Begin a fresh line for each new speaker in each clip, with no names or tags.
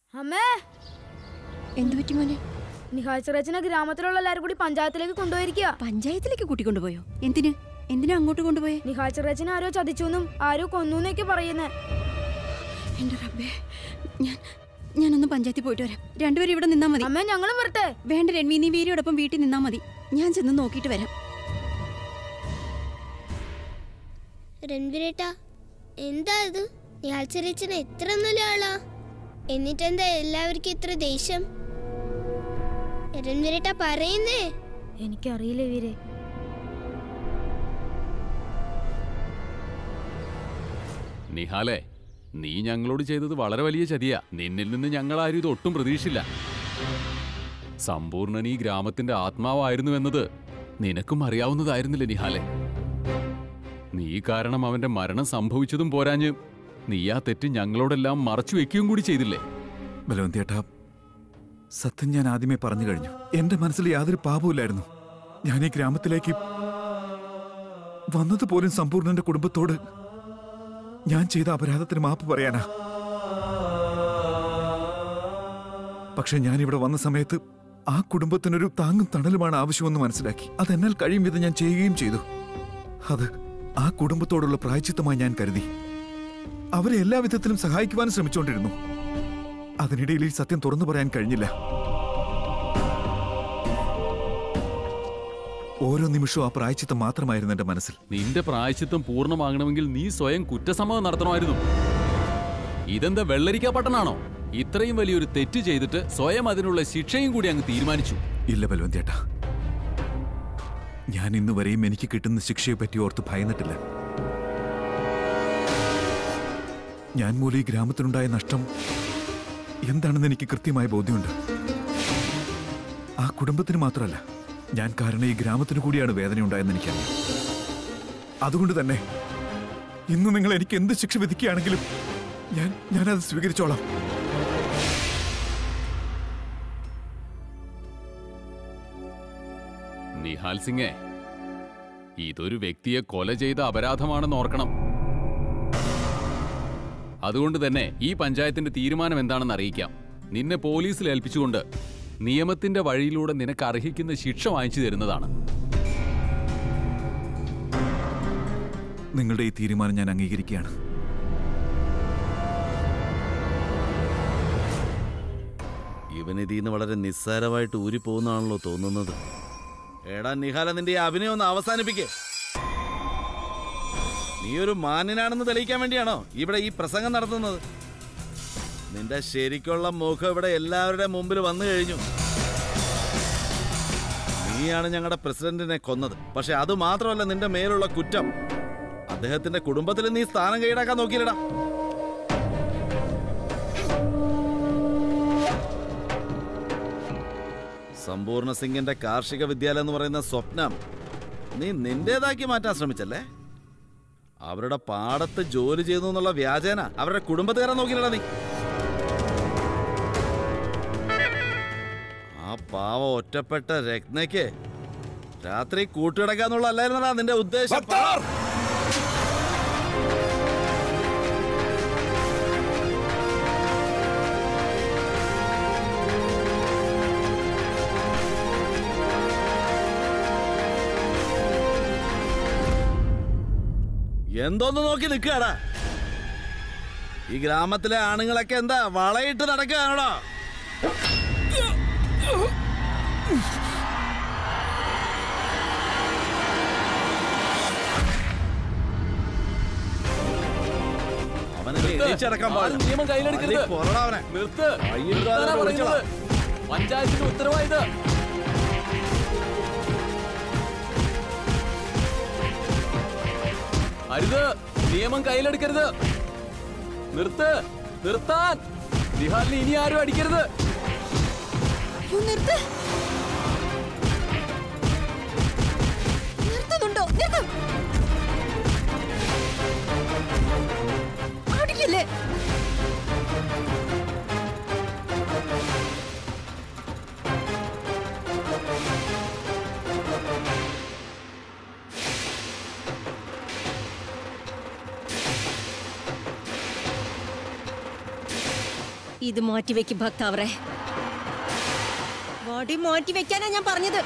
അമ്മേ
എന്തു പറ്റി മോനെ
നിഹാൽ ചെറിയച്ചനെ ഗ്രാമത്തിലുള്ള എല്ലാരും കൂടി പഞ്ചായത്തിലേക്ക് കൊണ്ടുപോയിരിക്കുക
പഞ്ചായത്തിലേക്ക് കൂട്ടിക്കൊണ്ടുപോയോ എന്തിന് എന്തിനാ അങ്ങോട്ട് കൊണ്ടുപോയേ
നിഹാൽ ചെറിയച്ചനെ ആരോ ചതിച്ചെന്നും ആരോ കൊന്നൂന്നൊക്കെ പറയുന്നേ
എന്റെ റബ്ബേ ഞാൻ ഞാനൊന്ന് പഞ്ചായത്തിൽ പോയിട്ട് വരാം രണ്ടുപേരും ഇവിടെ നിന്നാ മതി
അമ്മേ ഞങ്ങളും വരട്ടെ
വേണ്ട രൺവി നീ വീരിയോടൊപ്പം വീട്ടിൽ നിന്നാ മതി ഞാൻ ചെന്ന് നോക്കിയിട്ട് വരാം
രൺവീരേട്ടാ എന്താ ഇത് നിഹാൽ ചെറിയച്ചൻ എത്ര നല്ല ആളാ എന്നിട്ടെന്താ എല്ലാവർക്കും ഇത്ര ദേഷ്യം രൺവീരേട്ടാ പറയുന്നേ
എനിക്കറിയില്ല വീരെ
നിഹാലെ നീ ഞങ്ങളോട് ചെയ്തത് വളരെ വലിയ ചതിയാ നിന്നിൽ നിന്ന് ഞങ്ങൾ ആരും ഇത് ഒട്ടും പ്രതീക്ഷിച്ചില്ല സമ്പൂർണ്ണൻ ഈ ഗ്രാമത്തിന്റെ ആത്മാവായിരുന്നുവെന്നത് നിനക്കും അറിയാവുന്നതായിരുന്നില്ല നിഹാലെ നീ കാരണം അവന്റെ മരണം സംഭവിച്ചതും പോരാഞ്ഞ് നീ ആ തെറ്റ് ഞങ്ങളോടെല്ലാം മറച്ചു വെക്കുകയും കൂടി ചെയ്തില്ലേ
ബലവന്തിയേട്ടാ സത്യം ഞാൻ ആദ്യമേ പറഞ്ഞു കഴിഞ്ഞു എന്റെ മനസ്സിൽ യാതൊരു പാപവുമില്ലായിരുന്നു ഞാൻ ഈ ഗ്രാമത്തിലേക്ക് വന്നതുപോലും സമ്പൂർണ്ണന്റെ കുടുംബത്തോട് ഞാൻ ചെയ്ത അപരാധത്തിന് മാപ്പ് പറയാനാ പക്ഷെ ഞാൻ ഇവിടെ വന്ന സമയത്ത് ആ കുടുംബത്തിനൊരു താങ്ങും തണലുമാണ് ആവശ്യമെന്ന് മനസ്സിലാക്കി അതെന്നാൽ കഴിയും വിധം ഞാൻ ചെയ്യുകയും ചെയ്തു അത് ആ കുടുംബത്തോടുള്ള പ്രായച്ചിത്തമായി ഞാൻ കരുതി അവരെ എല്ലാ വിധത്തിലും സഹായിക്കുവാൻ ശ്രമിച്ചുകൊണ്ടിരുന്നു അതിനിടയിൽ ഈ സത്യം തുറന്നു പറയാൻ കഴിഞ്ഞില്ല ഓരോ നിമിഷവും ആ പ്രായച്ചിത്തം മാത്രമായിരുന്നു എന്റെ മനസ്സിൽ
നിന്റെ പ്രായച്ചിത്തം പൂർണ്ണമാകണമെങ്കിൽ നീ സ്വയം കുറ്റസമ്മതം നടത്തണമായിരുന്നു ഇതെന്താ വെള്ളരിക്ക പട്ടണാണോ ഇത്രയും വലിയൊരു തെറ്റ് ചെയ്തിട്ട് സ്വയം അതിനുള്ള ശിക്ഷയും കൂടി അങ്ങ് തീരുമാനിച്ചു
ഇല്ല ബൽവന്തിയേട്ടാ ഞാൻ ഇന്ന് വരെയും എനിക്ക് കിട്ടുന്ന ശിക്ഷയെ പറ്റി ഓർത്ത് ഭയന്നിട്ടില്ല ഞാൻ മൂലം ഈ ഗ്രാമത്തിനുണ്ടായ നഷ്ടം എന്താണെന്ന് എനിക്ക് കൃത്യമായ ബോധ്യമുണ്ട് ആ കുടുംബത്തിന് മാത്രമല്ല ഞാൻ കാരണം ഈ ഗ്രാമത്തിന് കൂടിയാണ് വേദനയുണ്ടായെന്ന് എനിക്കറിയാം അതുകൊണ്ട് തന്നെ ഇന്ന് നിങ്ങൾ എനിക്ക് എന്ത് ശിക്ഷ വിധിക്കുകയാണെങ്കിലും ഞാൻ ഞാനത് സ്വീകരിച്ചോളാം
നിഹാൽ സിംഗെ ഇതൊരു വ്യക്തിയെ കൊല ചെയ്ത അപരാധമാണെന്ന് ഓർക്കണം അതുകൊണ്ട് തന്നെ ഈ പഞ്ചായത്തിന്റെ തീരുമാനം എന്താണെന്ന് അറിയിക്കാം നിന്നെ പോലീസിൽ ഏൽപ്പിച്ചുകൊണ്ട് നിയമത്തിന്റെ വഴിയിലൂടെ നിനക്ക് അർഹിക്കുന്ന ശിക്ഷ വാങ്ങിച്ചു തരുന്നതാണ്
നിങ്ങളുടെ ഈ തീരുമാനം ഞാൻ അംഗീകരിക്കുകയാണ്
ഇവൻ ഇതിന്ന് വളരെ നിസ്സാരമായിട്ട് ഊരിപ്പോകുന്നാണല്ലോ തോന്നുന്നത് എടാ നിഹാല നിന്റെ ഈ അഭിനയം ഒന്ന് അവസാനിപ്പിക്കേ നീ ഒരു മാന്യനാണെന്ന് തെളിയിക്കാൻ വേണ്ടിയാണോ ഇവിടെ ഈ പ്രസംഗം നടത്തുന്നത് നിന്റെ ശരിക്കുള്ള മുഖം ഇവിടെ എല്ലാവരുടെ മുമ്പിൽ വന്നു കഴിഞ്ഞു നീയാണ് ഞങ്ങളുടെ പ്രസിഡന്റിനെ കൊന്നത് പക്ഷെ അത് മാത്രമല്ല നിന്റെ മേലുള്ള കുറ്റം അദ്ദേഹത്തിന്റെ കുടുംബത്തിൽ നീ സ്ഥാനം കൈയടാക്കാൻ നോക്കിയില്ലടാ സമ്പൂർണ്ണ സിംഗിന്റെ കാർഷിക വിദ്യാലയം എന്ന് പറയുന്ന സ്വപ്നം നീ നിന്റേതാക്കി മാറ്റാൻ ശ്രമിച്ചല്ലേ അവരുടെ പാടത്ത് ജോലി ചെയ്തു എന്നുള്ള വ്യാജേന അവരുടെ കുടുംബത്തുകാരെ നോക്കിയില്ലടാ നീ ആ പാവ ഒറ്റപ്പെട്ട രത്നയ്ക്ക് രാത്രി കൂട്ടിടക്കാന്നുള്ള അല്ലായിരുന്നടാ നിന്റെ ഉദ്ദേശം എന്തോന്ന് നോക്കി നിൽക്കുകയാടാ ഈ ഗ്രാമത്തിലെ ആണുങ്ങളൊക്കെ എന്താ വളയിട്ട് നടക്കുകയാണോടാ അവനെ നീ എണീച്ചടക്കാൻ
ആരും
പാടില്ല.
നിയമം കയ്യിലെടുക്കരുത്.
അടി പൊറടാ അവനെ.
നിർത്ത്
അയ്യോ,
നിർത്താനാ
ഇതാരാ
പറയുന്നത്? പഞ്ചായത്തിന്റെ ഉത്തരവായത് അരുത് നിയമം കയ്യിലെടുക്കരുത് നിർത്ത് നിർത്താൻ നിഹാലിന് ഇനി ആരും അടിക്കരുത്
അയ്യോ, നിർത്ത് നിർത്തുന്നുണ്ടോ നിർത്തും അടിക്കല്ലേ ഇത് മാറ്റിവെക്കും ഭക്താവറെ ബോഡി മാറ്റി വെക്കാനാ ഞാൻ പറഞ്ഞത്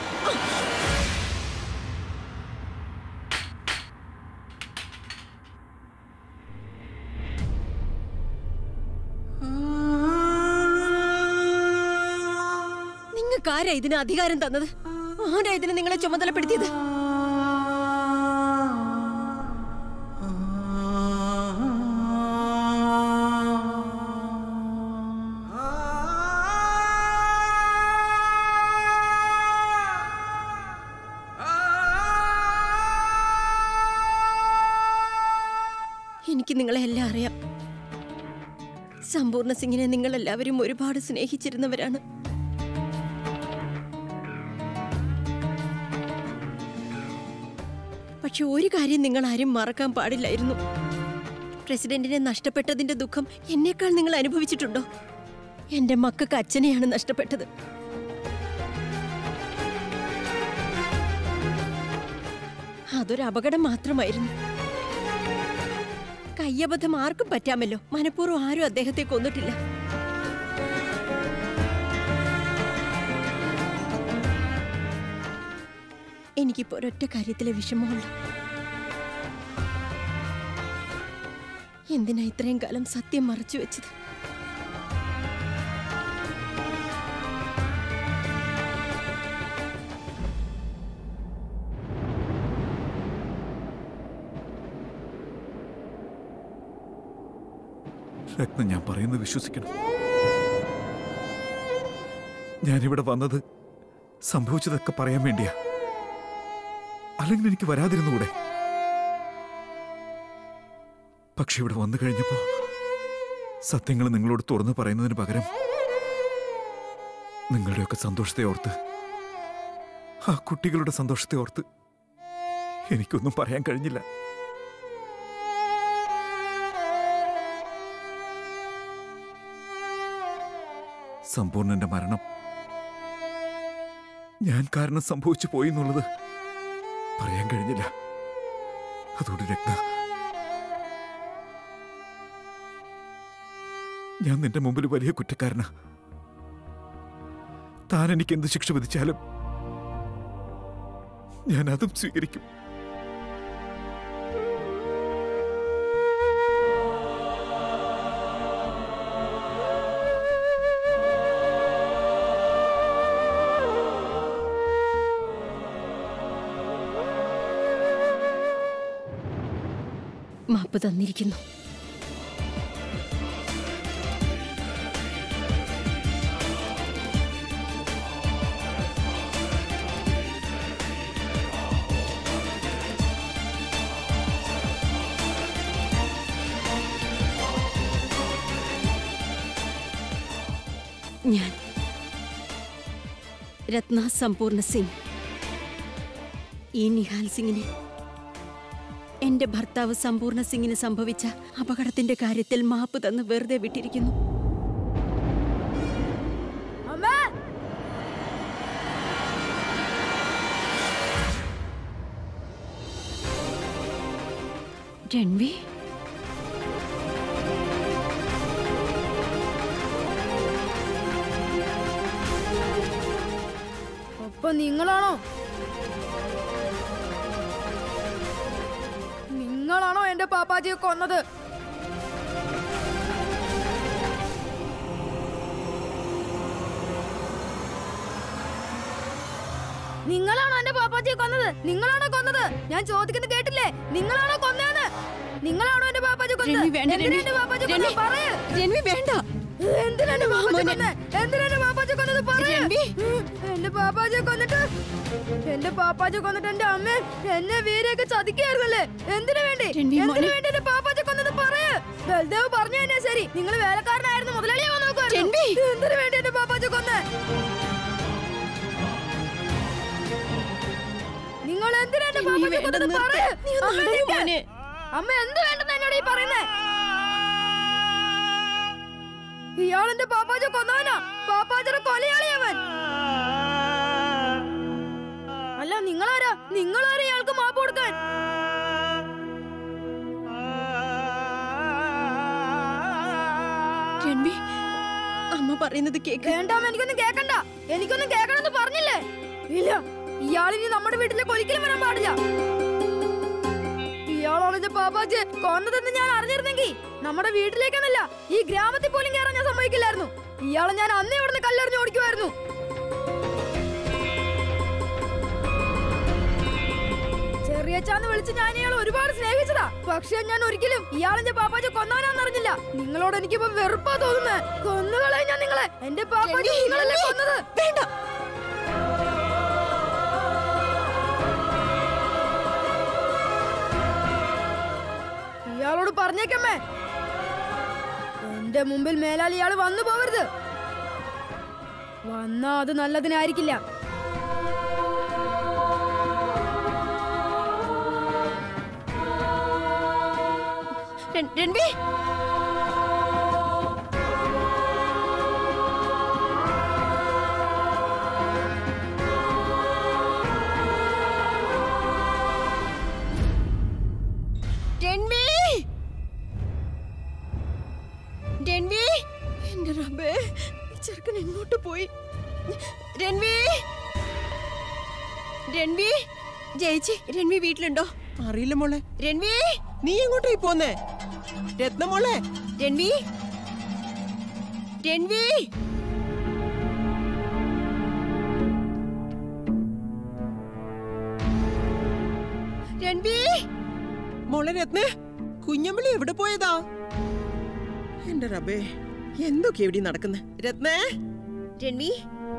നിങ്ങൾക്ക് ആരാ ഇതിന് അധികാരം തന്നത് ആരാ ഇതിന് നിങ്ങളെ ചുമതലപ്പെടുത്തിയത് എനിക്ക് നിങ്ങളെ എല്ലാം അറിയാം സമ്പൂർണ്ണ സിംഗിനെ നിങ്ങൾ എല്ലാവരും ഒരുപാട് സ്നേഹിച്ചിരുന്നവരാണ് പക്ഷെ ഒരു കാര്യം നിങ്ങൾ ആരും മറക്കാൻ പാടില്ലായിരുന്നു പ്രസിഡന്റിനെ നഷ്ടപ്പെട്ടതിന്റെ ദുഃഖം എന്നേക്കാൾ നിങ്ങൾ അനുഭവിച്ചിട്ടുണ്ടോ എന്റെ മക്കൾക്ക് അച്ഛനെയാണ് നഷ്ടപ്പെട്ടത് അതൊരു അപകടം മാത്രമായിരുന്നു കയ്യബദ്ധം ആർക്കും പറ്റാമല്ലോ മനഃപൂർവ്വം ആരും അദ്ദേഹത്തെ കൊന്നിട്ടില്ല എനിക്കിപ്പോ ഒരൊറ്റ കാര്യത്തിലെ വിഷമമുള്ളൂ എന്തിനാ ഇത്രയും കാലം സത്യം മറച്ചു വെച്ചത്
രത്ന ഞാൻ പറയുന്നത് വിശ്വസിക്കണം ഞാനിവിടെ വന്നത് സംഭവിച്ചതൊക്കെ പറയാൻ വേണ്ടിയാ അല്ലെങ്കിൽ എനിക്ക് വരാതിരുന്നുകൂടെ പക്ഷെ ഇവിടെ വന്നു കഴിഞ്ഞപ്പോ സത്യങ്ങൾ നിങ്ങളോട് തുറന്നു പറയുന്നതിന് പകരം നിങ്ങളുടെയൊക്കെ സന്തോഷത്തെ ഓർത്ത് ആ കുട്ടികളുടെ സന്തോഷത്തെ ഓർത്ത് എനിക്കൊന്നും പറയാൻ കഴിഞ്ഞില്ല സമ്പൂർണ്ണന്റെ മരണം ഞാൻ കാരണം സംഭവിച്ചു പോയി എന്നുള്ളത് പറയാൻ കഴിഞ്ഞില്ല അതുകൊണ്ട് രത്ന ഞാൻ നിന്റെ മുമ്പിൽ വലിയ കുറ്റക്കാരനാ താൻ എനിക്ക് എന്ത് ശിക്ഷ വിധിച്ചാലും ഞാൻ അതും സ്വീകരിക്കും
മാപ്പ് തന്നിരിക്കുന്നു ഞാൻ രത്ന സമ്പൂർണ്ണ സിംഗ് ഈ നിഹാൽ സിംഗിനെ എന്റെ ഭർത്താവ് സമ്പൂർണ്ണ സിംഗിന് സംഭവിച്ച അപകടത്തിന്റെ കാര്യത്തിൽ മാപ്പ് തന്ന് വെറുതെ വിട്ടിരിക്കുന്നു
അമ്മേ
രൺവി
അപ്പൊ നിങ്ങളാണോ നിങ്ങളാണോ എന്റെ പാപ്പാജിയെ കൊന്നത് നിങ്ങളാണോ എന്റെ പാപ്പാജിയെ കൊന്നത് നിങ്ങളാണോ കൊന്നത് ഞാൻ ചോദിക്കുന്നത് കേട്ടില്ലേ നിങ്ങളാണോ കൊന്നതെന്ന് നിങ്ങളാണോ എന്റെ പാപ്പാജി കൊന്നത്
രൺവി വേണ്ട
എന്തിനാ
രൺവി
എന്റെ പാപ്പാജി
രൺവി
കൊന്നത് പറയ്
രൺവി വേണ്ട
എന്തിനാ എന്റെ പാപ്പാജി
മോനെ.
കൊന്നത് എന്തിനാ എന്റെ പാപ്പാജി കൊന്നത് പറയ്
രൺവി.
എന്റെ പാപ്പാജിയെ കൊന്നിട്ട് എന്റെ പാപ്പാജി കൊന്നിട്ട് എന്റെ അമ്മ എന്നെ വീരൊക്കെ ചതിക്കായിരുന്നല്ലേ എന്തിനു വേണ്ടി
രൺവി
എന്തിനു
മോനെ.
വേണ്ടി എന്റെ പാപ്പാജി കൊന്നത് പറയ് ബൽദേവ് പറഞ്ഞു തന്നെ ശരി നിങ്ങൾ വേലക്കാരനായിരുന്നു മുതലാളിയാവാൻ
രൺവി.
നോക്കുവായിരുന്നു എന്തിനു വേണ്ടി എന്റെ പാപ്പാജി കൊന്നേ നിങ്ങൾ എന്തിനാ എന്റെ
രൺവി
പാപ്പാജി
വേണ്ട,
കൊന്നത്
നിർത്ത്.
പറയ്
നീ ഒന്ന്
അമ്മ
അടങ്ങ്
നിൽക്ക്.
മോനെ.
അമ്മ എന്ത് വേണ്ടെന്ന് എന്നോട് ഈ പറയുന്നേ ഇയാളെന്റെ പാപ്പാജ കൊന്നവനാ പാപ്പാജയുടെ കൊലയാളിയവൻ അല്ല നിങ്ങളാരാ നിങ്ങളാരാ ഇയാൾക്ക് മാപ്പ് കൊടുക്കാൻ
രൺവി അമ്മ പറയുന്നത് കേക്ക്
വേണ്ടാമ എനിക്കൊന്നും കേക്കണ്ട എനിക്കൊന്നും കേക്കണമെന്ന് പറഞ്ഞില്ലേ ഇല്ല ഇയാളിനി നമ്മുടെ വീട്ടിലേക്ക് ഒരിക്കലും വരാൻ പാടില്ല ഇയാളാണ് എന്റെ പാപ്പാജി കൊന്നതെന്ന് ഞാൻ അറിഞ്ഞിരുന്നെങ്കിൽ നമ്മുടെ വീട്ടിലേക്കെന്നല്ല ഈ ഗ്രാമത്തിൽ പോലും കയറാൻ ഞാൻ സമ്മതിക്കില്ലായിരുന്നു ഇയാളെ ഞാൻ അന്നേ ഇവിടുന്ന് കല്ലെറിഞ്ഞ് ഓടിക്കുമായിരുന്നു ചെറിയച്ചാന്ന് വിളിച്ച് ഞാൻ ഇയാളെ ഒരുപാട് സ്നേഹിച്ചതാ പക്ഷെ ഞാൻ ഒരിക്കലും ഇയാളെന്റെ പാപ്പാജി കൊന്നവനാന്ന് അറിഞ്ഞില്ല നിങ്ങളോട് എനിക്കിപ്പോ വെറുപ്പാ തോന്നുന്നത് കൊന്നുകളെ ഞാൻ നിങ്ങളെ എന്റെ പാപ്പാജി നിങ്ങളല്ലേ കൊന്നത്
വേണ്ട
ഇയാളോട് പറഞ്ഞേക്കമ്മേ എന്റെ മുമ്പിൽ മേലാൽ ഇയാള് വന്നു പോവരുത് വന്നാ അത് നല്ലതിനായിരിക്കില്ല
രൺ- രൺവീ രൺവീ രൺവീ എന്റെ റബ്ബേ ഈ ചെറുക്കൻ എങ്ങോട്ട് പോയി രൺവീ രൺവീ ജയിച്ചി രൺവി വീട്ടിലുണ്ടോ
അറിയില്ല മോളെ
രൺവീ
നീ എങ്ങോട്ടായി പോന്നേ രത്നമോളെ
രൺവി രൺവി രൺവി
മോളെ രത്നേ കുഞ്ഞമ്പിളി എവിടെ പോയതാ എന്റെ റബേ എന്തൊക്കെ എവിടെ നടക്കുന്നേ രത്നേ
രൺവി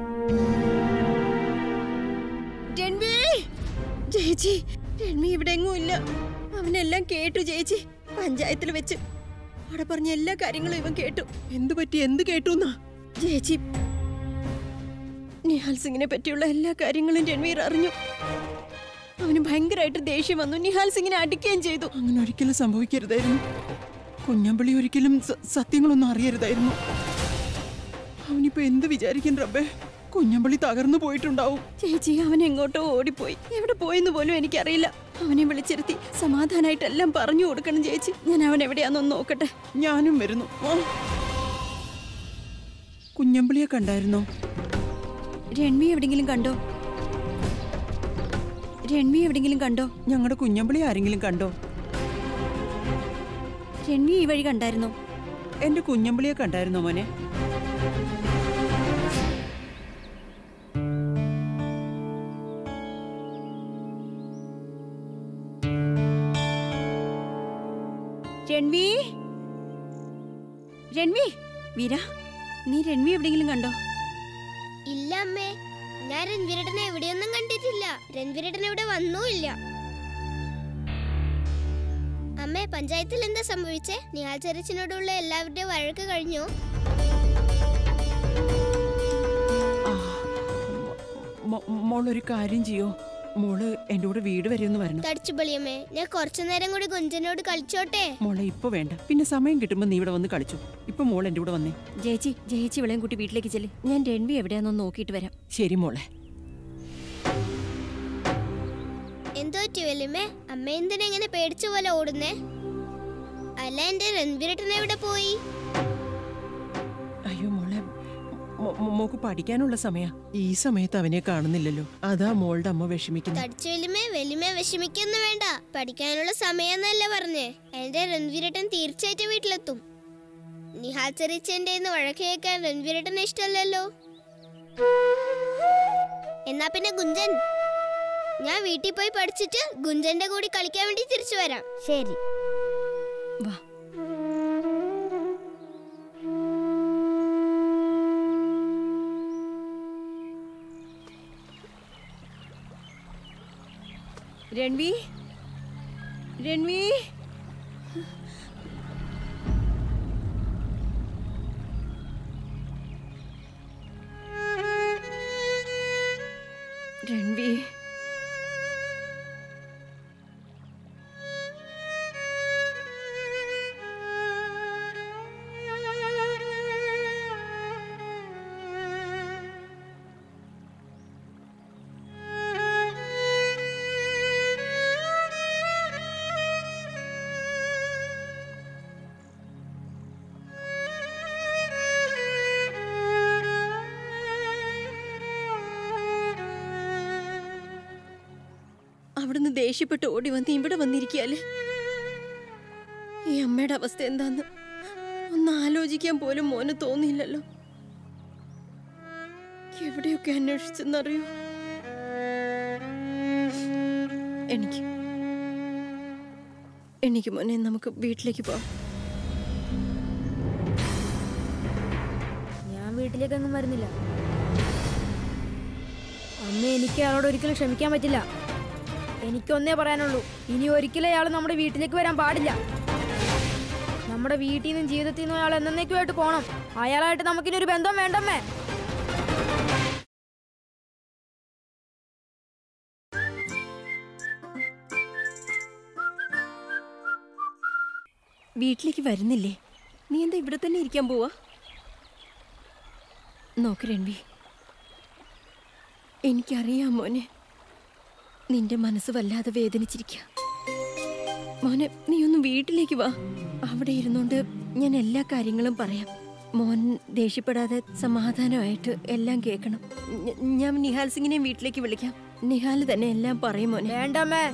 രൺവി ചേച്ചി രൺവി ഇവിടെ എങ്ങും ഇല്ല അവനെല്ലാം കേട്ടു ചേച്ചി പഞ്ചായത്തിൽ വെച്ച് അവിടെ പറഞ്ഞ എല്ലാ കാര്യങ്ങളും ഇവൻ കേട്ടു
എന്തു പറ്റി എന്ത് കേട്ടുന്നാ
ചേച്ചി നിഹാൽ സിംഗിനെ പറ്റിയുള്ള എല്ലാ കാര്യങ്ങളും രൺവീർ അറിഞ്ഞു അവന് ഭയങ്കരമായിട്ട് ദേഷ്യം വന്നു നിഹാൽ സിംഗിനെ അടിക്കുകയും ചെയ്തു
അങ്ങനെ ഒരിക്കലും സംഭവിക്കരുതായിരുന്നു കുഞ്ഞമ്പിളി ഒരിക്കലും സ- സത്യങ്ങളൊന്നും അറിയരുതായിരുന്നു അവനിപ്പോ എന്ത് വിചാരിക്കും റബ്ബേ കുഞ്ഞമ്പിളി തകർന്നു പോയിട്ടുണ്ടാവും
ചേച്ചി അവൻ എങ്ങോട്ടോ ഓടിപ്പോയി എവിടെ പോയെന്ന് പോലും എനിക്കറിയില്ല അവനെ വിളിച്ചിരുത്തി സമാധാനമായിട്ടെല്ലാം പറഞ്ഞു കൊടുക്കണം ചേച്ചി ഞാൻ അവൻ എവിടെയാണെന്നൊന്ന് നോക്കട്ടെ
ഞാനും വരുന്നു ആ. കുഞ്ഞമ്പിളിയെ കണ്ടായിരുന്നോ
രൺവി എവിടെങ്കിലും കണ്ടോ രൺവി എവിടെങ്കിലും കണ്ടോ
ഞങ്ങളുടെ കുഞ്ഞമ്പിളി ആരെങ്കിലും കണ്ടോ
രൺവി ഈ വഴി കണ്ടായിരുന്നോ
എന്റെ കുഞ്ഞമ്പിളിയെ കണ്ടായിരുന്നോ മോനെ
രൺവി രൺവി വീര നീ രൺവി എവിടെങ്കിലും കണ്ടോ
ഇല്ല അമ്മേ ഞാൻ രൺവീരട്ടനെ എവിടെയൊന്നും കണ്ടിട്ടില്ല രൺവീരട്ടൻ ഇവിടെ വന്നൂല്ല അമ്മേ പഞ്ചായത്തിൽ എന്താ സംഭവിച്ചേ നിഹാൽ ചെറിച്ചിനോടുള്ള എല്ലാവരുടെയും വഴക്ക് കഴിഞ്ഞോ
ആ, മോ- മോളൊരു കാര്യം ചെയ്യോ മോള് എന്റെ കൂടെ വീട് വരെ ഒന്ന് വരണം
തടിച്ചുപൊളിയമ്മേ ഞാൻ കുറച്ചു നേരം കൂടി കുഞ്ചനോട് കളിച്ചോട്ടെ
മോളെ ഇപ്പൊ വേണ്ട പിന്നെ സമയം കിട്ടുമ്പോ നീ ഇവിടെ വന്ന് കളിച്ചു ഇപ്പൊ മോൾ എന്റെ കൂടെ വന്നേ
ജയിച്ചി ജയിച്ചി ഇവളെയും കൂട്ടി വീട്ടിലേക്ക് ചെല്ല് ഞാൻ രൺവി എവിടെയാണെന്ന് നോക്കിയിട്ട് വരാം
ശരി മോളെ
എന്തോ പറ്റി വല്യമ്മേ അമ്മ എന്തിനാ ഇങ്ങനെ പേടിച്ച പോലെ ഓടുന്നേ അല്ല എന്റെ രൺവീരട്ടൻ എവിടെ പോയി
അയ്യോ മോളെ മോ- മോ- മോക്ക് പഠിക്കാനുള്ള സമയ ഈ സമയത്ത് അവനെ കാണുന്നില്ലല്ലോ അതാ മോളുടെ അമ്മ വിഷമിക്കുന്നത്
തടിച്ചു വല്യമ്മേ വല്യമ്മ വിഷമിക്കൊന്നും വേണ്ട പഠിക്കാനുള്ള സമയെന്നല്ല പറഞ്ഞേ എന്റെ രൺവീരട്ടൻ തീർച്ചയായിട്ടും വീട്ടിലെത്തും നിഹാൽ ചെറിച്ചന്റെ വഴക്ക് കേൾക്കാൻ രൺവീരട്ടന് ഇഷ്ടമല്ലല്ലോ എന്നാ പിന്നെ ഗുഞ്ചൻ ഞാൻ വീട്ടിൽ പോയി പഠിച്ചിട്ട് ഗുഞ്ചന്റെ കൂടി കളിക്കാൻ വേണ്ടി തിരിച്ചു വരാം ശരി
വാ രൺവി രൺവി രൺവി ദേഷ്യപ്പെട്ട് ഓടി വന്ന് ഇവിടെ വന്നിരിക്കാല് ഈ അമ്മയുടെ അവസ്ഥ എന്താന്ന് ഒന്ന് ആലോചിക്കാൻ പോലും മോന് തോന്നിയില്ലല്ലോ എവിടെയൊക്കെ അന്വേഷിച്ചെന്നറിയോ എനിക്ക് എനിക്ക് മോനെ നമുക്ക് വീട്ടിലേക്ക് പോവാം
ഞാൻ വീട്ടിലേക്കൊന്നും വരുന്നില്ല അമ്മ എനിക്ക് അയാളോട് ഒരിക്കലും ക്ഷമിക്കാൻ പറ്റില്ല എനിക്കൊന്നേ പറയാനുള്ളൂ ഇനി ഒരിക്കലും അയാൾ നമ്മുടെ വീട്ടിലേക്ക് വരാൻ പാടില്ല നമ്മുടെ വീട്ടിൽ നിന്നും ജീവിതത്തിൽ നിന്നും അയാൾ എന്നേക്കുമായിട്ട് പോണം അയാളായിട്ട് നമുക്കിനി ഒരു ബന്ധം വേണ്ടമ്മേ
വീട്ടിലേക്ക് വരുന്നില്ലേ നീ എന്താ ഇവിടെ തന്നെ ഇരിക്കാൻ പോവാ നോക്ക് രൺവി എനിക്കറിയാം മോനെ നിന്റെ മനസ്സ് വല്ലാതെ വേദനിച്ചിരിക്ക മോനെ നീ ഒന്ന് വീട്ടിലേക്ക് വാ അവിടെ ഇരുന്നുകൊണ്ട് ഞാൻ എല്ലാ കാര്യങ്ങളും പറയാം മോൻ ദേഷ്യപ്പെടാതെ സമാധാനമായിട്ട് എല്ലാം കേൾക്കണം ഞ- ഞാൻ നിഹാൽ സിംഗിനെ വീട്ടിലേക്ക് വിളിക്കാം നിഹാൽ തന്നെ എല്ലാം പറയും മോനെ
വേണ്ടമ്മേ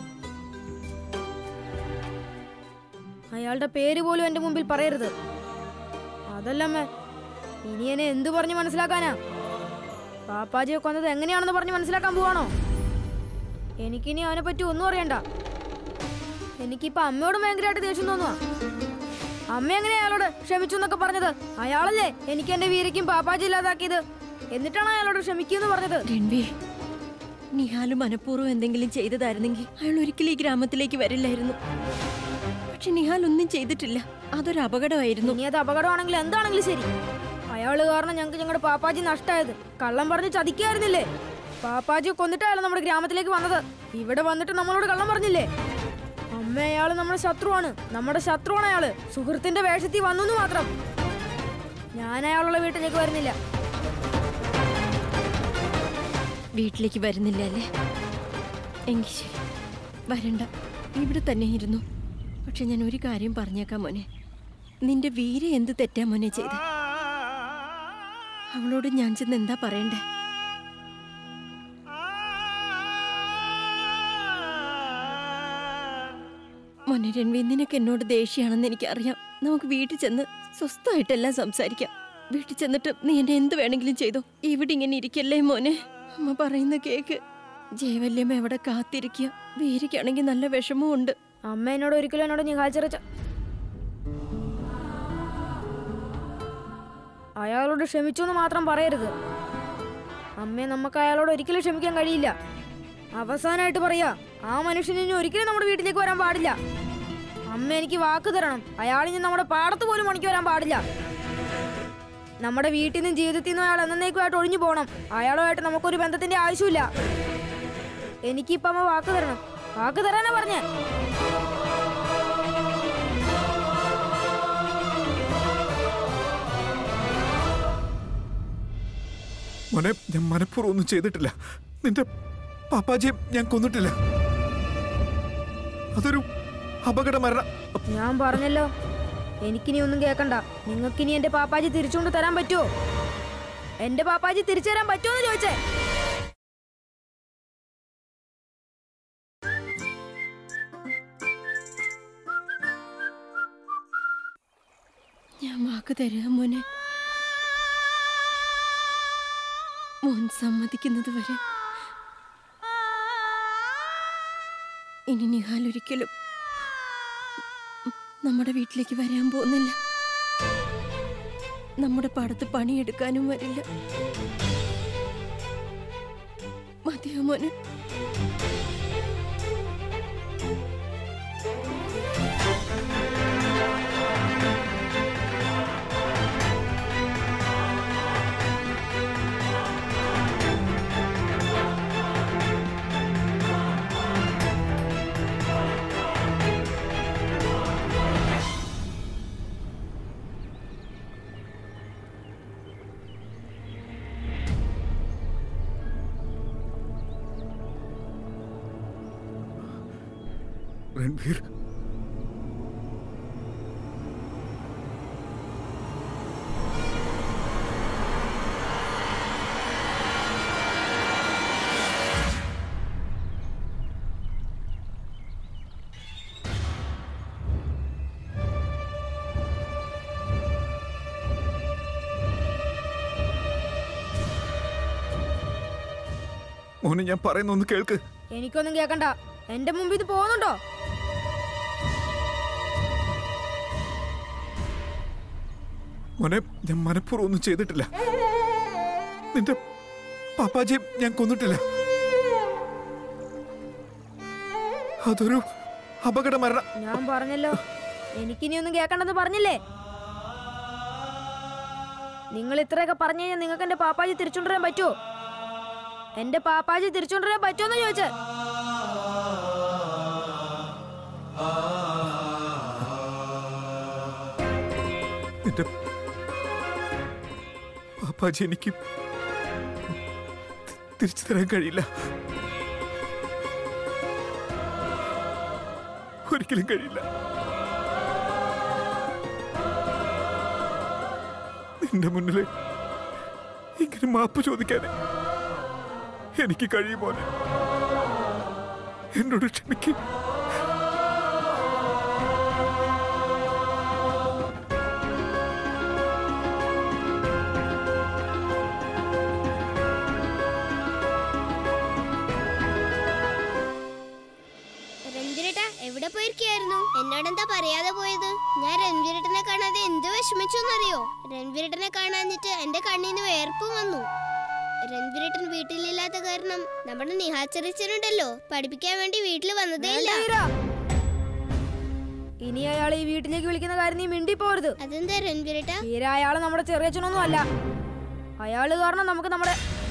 അയാളുടെ പേര് പോലും എന്റെ മുമ്പിൽ പറയരുത് അതല്ലമ്മേ ഇനി എന്നെ എന്തു പറഞ്ഞ് മനസ്സിലാക്കാനാ പാപ്പാജിയെ കൊന്നത് എങ്ങനെയാണെന്ന് പറഞ്ഞ് മനസ്സിലാക്കാൻ പോവാണോ എനിക്കിനി അവനെ പറ്റി ഒന്നും അറിയണ്ട എനിക്കിപ്പോ അമ്മയോട് ഭയങ്കരമായിട്ട് ദേഷ്യം തോന്നുവാ അമ്മ എങ്ങനെയാ അയാളോട് ക്ഷമിച്ചു എന്നൊക്കെ പറഞ്ഞത് അയാളല്ലേ എനിക്ക് എന്റെ വീരയ്ക്കും പാപ്പാജി ഇല്ലാതാക്കിയത് എന്നിട്ടാണ് അയാളോട് ക്ഷമിക്കുമെന്ന് പറഞ്ഞത്
രൺവി നിഹാല് മനഃപൂർവ്വം എന്തെങ്കിലും ചെയ്തതായിരുന്നെങ്കിൽ അയാൾ ഒരിക്കലും ഈ ഗ്രാമത്തിലേക്ക് വരില്ലായിരുന്നു പക്ഷെ നിഹാൽ ഒന്നും ചെയ്തിട്ടില്ല അതൊരു അപകടമായിരുന്നു
ഇനി അത് അപകടമാണെങ്കിൽ എന്താണെങ്കിലും ശരി അയാള് കാരണം ഞങ്ങൾക്ക് ഞങ്ങളുടെ പാപ്പാജി നഷ്ടമായത് കള്ളം പറഞ്ഞ് ചതിക്കായിരുന്നില്ലേ പാപ്പാജി കൊന്നിട്ടായാലും നമ്മുടെ ഗ്രാമത്തിലേക്ക് വന്നത് ഇവിടെ വന്നിട്ട് നമ്മളോട് കള്ളം പറഞ്ഞില്ലേ അമ്മ അയാള് നമ്മുടെ ശത്രുവാണ് നമ്മുടെ ശത്രുവാണ് അയാള് സുഹൃത്തിന്റെ വേഷത്തിൽ വന്നു എന്ന് മാത്രം ഞാൻ അയാളുള്ള വീട്ടിലേക്ക് വരുന്നില്ല
വീട്ടിലേക്ക് വരുന്നില്ല അല്ലേ എങ്കിൽ ശരി വരണ്ട ഇവിടെ തന്നെ ഇരുന്നു പക്ഷെ ഞാൻ ഒരു കാര്യം പറഞ്ഞേക്കാം മോനെ നിന്റെ വീര എന്ത് തെറ്റാ മോനെ ചെയ്ത് അവളോട് ഞാൻ ചെന്ന് എന്താ പറയണ്ടേ മോനെ രൺവി നിനക്ക് എന്നോട് ദേഷ്യമാണെന്ന് എനിക്കറിയാം നമുക്ക് വീട്ടിൽ ചെന്ന് സ്വസ്ഥമായിട്ടെല്ലാം സംസാരിക്കാം വീട്ടിൽ ചെന്നിട്ട് നീ എന്നെ എന്ത് വേണമെങ്കിലും ചെയ്തോ ഇവിടെ ഇങ്ങനെ ഇരിക്കല്ലേ മോനെ അമ്മ പറയുന്ന കേക്ക് ജയവല്യമ്മ എവിടെ കാത്തിരിക്കുക വീരിക്കാണെങ്കിൽ നല്ല വിഷമവും ഉണ്ട്
അമ്മ എന്നോട് ഒരിക്കലും എന്നോട് നിഹാച്ചറിച്ച അയാളോട് ക്ഷമിച്ചു എന്ന് മാത്രം പറയരുത് അമ്മയെ നമുക്ക് അയാളോട് ഒരിക്കലും ക്ഷമിക്കാൻ കഴിയില്ല അവസാനമായിട്ട് പറയാ ആ മനുഷ്യന് ഇനി ഒരിക്കലും നമ്മുടെ വീട്ടിലേക്ക് വരാൻ പാടില്ല അമ്മ എനിക്ക് വാക്ക് തരണം അയാളിനി നമ്മുടെ പാടത്ത് പോലും പണിക്ക് വരാൻ പാടില്ല നമ്മുടെ വീട്ടിൽ നിന്നും ജീവിതത്തിൽ നിന്നും അയാൾ എന്നേക്കുമായിട്ട് ഒഴിഞ്ഞു പോകണം അയാളുമായിട്ട് നമുക്കൊരു ബന്ധത്തിന്റെ ആവശ്യമില്ല എനിക്കിപ്പം അമ്മ വാക്ക് തരണം വാക്ക് തരാനാ പറഞ്ഞേ
മോനെ ഞാൻ മനഃപൂർവ്വം ഒന്നും ചെയ്തിട്ടില്ല നിന്റെ പാപ്പാജിയെ ഞാൻ കൊന്നിട്ടില്ല അതൊരു അപകട മരണ
ഞാൻ പറഞ്ഞല്ലോ എനിക്കിനി ഒന്നും കേക്കണ്ട നിങ്ങൾക്കിനി എന്റെ പാപ്പാജി തിരിച്ചുകൊണ്ട് തരാൻ പറ്റുമോ എന്റെ പാപ്പാജി തിരിച്ചു തരാൻ പറ്റുമോ എന്ന് ചോദിച്ചേ
ഞാൻ വാക്ക് തരാം മോനെ മോൻ സമ്മതിക്കുന്നത് വരെ ഇനി നിഹാൽ ഒരിക്കലും നമ്മുടെ വീട്ടിലേക്ക് വരാൻ പോകുന്നില്ല നമ്മുടെ പാടത്ത് പണിയെടുക്കാനും വരില്ല മതിയോ മോനെ
രൺവീർ മോനെ ഞാൻ പറയുന്ന ഒന്ന് കേൾക്ക്
എനിക്കൊന്നും കേക്കണ്ട എന്റെ മുമ്പിൽ ഇത് പോകുന്നുണ്ടോ
മോനെ ഞാൻ മനഃപൂർവ്വം ഒന്നും ചെയ്തിട്ടില്ല നിന്റെ പാപ്പാജിയെ ഞാൻ കൊന്നിട്ടില്ല അതൊരു അപകട മരണം
ഞാൻ പറഞ്ഞല്ലോ എനിക്കിനി ഒന്നും കേക്കണ്ടെന്ന് പറഞ്ഞില്ലേ നിങ്ങൾ ഇത്രയൊക്കെ പറഞ്ഞു കഴിഞ്ഞാൽ നിങ്ങൾക്ക് എന്റെ പാപ്പാജി തിരിച്ചുകൊണ്ടുവരാൻ പറ്റുമോ എന്റെ പാപ്പാജി തിരിച്ചുകൊണ്ടുവരാൻ പറ്റുമോന്ന് ചോദിച്ചേ
നിന്റെ പാപ്പാജി എനിക്ക് തിരിച്ചു തരാൻ കഴിയില്ല ഒരിക്കലും കഴിയില്ല നിന്റെ മുന്നിൽ ഇങ്ങനെ മാപ്പ് ചോദിക്കാനേ എനിക്ക് കഴിയുമോനെ എന്നോട് ക്ഷമിക്കും
രൺവീരേട്ടാ എവിടെ പോയിരിക്കായിരുന്നു എന്നോടെന്താ പറയാതെ പോയത് ഞാൻ രൺവീരേട്ടനെ കാണാതെ എന്ത് വിഷമിച്ചു എന്നറിയോ രൺവീരേട്ടനെ കാണാഞ്ഞിട്ട് എന്റെ കണ്ണീന്ന് വേർപ്പും വന്നു രൺവീരേട്ടൻ വീട്ടിലില്ലാത്ത കാരണം നമ്മുടെ നിഹാച്ചറിച്ചനുണ്ടല്ലോ പഠിപ്പിക്കാൻ വേണ്ടി വീട്ടിൽ വന്നതേ ഇല്ല
വേണ്ട ഹീര. ഇനി അയാൾ ഈ വീട്ടിലേക്ക് വിളിക്കുന്ന കാര്യം നീ മിണ്ടി പോരുത്
അതെന്താ രൺവീരേട്ടാ
ഹീര അയാള് നമ്മുടെ ചെറിയച്ഛനൊന്നും അല്ല അയാള് കാരണം നമുക്ക് നമ്മുടെ